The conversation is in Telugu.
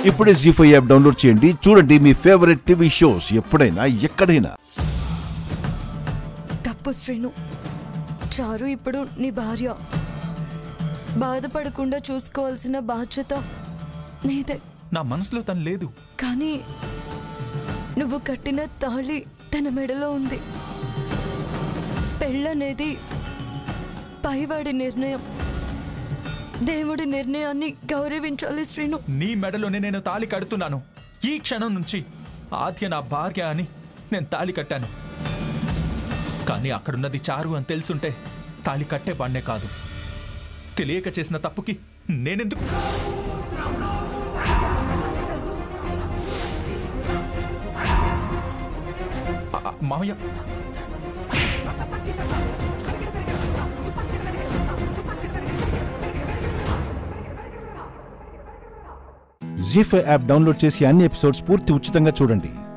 ఇప్పుడే జీ ఫైవ్ యాప్ డౌన్లోడ్ చేయండి చూడండి మీ ఫేవరెట్ టీవీ షోస్ ఎప్పుడైనా ఎక్కడైనా తప్పు శ్రీను చారు ఇప్పుడు నీ భార్య బాధపడకుండా చూసుకోవాల్సిన బాధ్యత నీదే నా మనసులో తను లేదు కానీ నువ్వు కట్టిన తాళి తన మెడలో ఉంది పెళ్ళనేది పైవాడి నిర్ణయం దేవుడి నిర్ణయాన్ని గౌరవించాలి శ్రీను నీ మెడలోనే నేను తాళి కడుతున్నాను ఈ క్షణం నుంచి ఆద్య నా భార్య అని నేను తాళి కట్టాను కానీ అక్కడున్నది చారు అని తెలుసుంటే తాళి కట్టేవాణ్ణే కాదు తెలియక చేసిన తప్పుకి నేనెందుకు ఆ, ఆ, మామయ్య జీ ఫైవ్ యాప్ డౌన్లోడ్ చేసి అన్ని ఎపిసోడ్స్ పూర్తి ఉచితంగా చూడండి